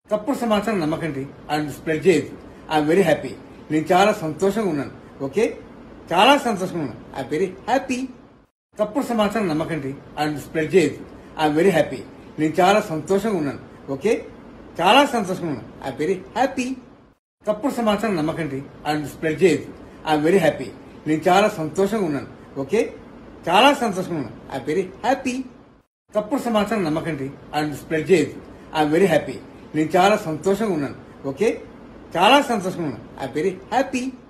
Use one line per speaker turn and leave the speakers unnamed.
తప్పుడు సమాచారం నమ్మకండి అండ్ స్ప్రెడ్ చేయదు ఐఎమ్ వెరీ హ్యాపీ నేను చాలా సంతోషంగా ఉన్నాను ఓకే చాలా సంతోషంగా ఉన్నాను ఐ వెరీ హ్యాపీ తప్పుడు సమాచారం నమ్మకండి అండ్ స్ప్రెడ్ చేయదు ఐఎమ్ వెరీ హ్యాపీ నేను చాలా సంతోషంగా ఉన్నాను ఓకే చాలా సంతోషంగా ఉన్నాను ఐ వెరీ హ్యాపీ తప్పుడు సమాచారం నమ్మకండి అండ్ స్ప్రెడ్ చేయదు ఐఎమ్ వెరీ హ్యాపీ నేను చాలా సంతోషంగా ఉన్నాను ఓకే చాలా సంతోషంగా ఉన్నాను ఐ వెరీ హ్యాపీ తప్పుడు సమాచారం నమ్మకండి అండ్ స్ప్రెడ్ చేయదు ఐఎమ్ వెరీ హ్యాపీ నేను చాలా సంతోషంగా ఉన్నాను ఓకే చాలా సంతోషంగా ఉన్నాను ఐ వెరీ హ్యాపీ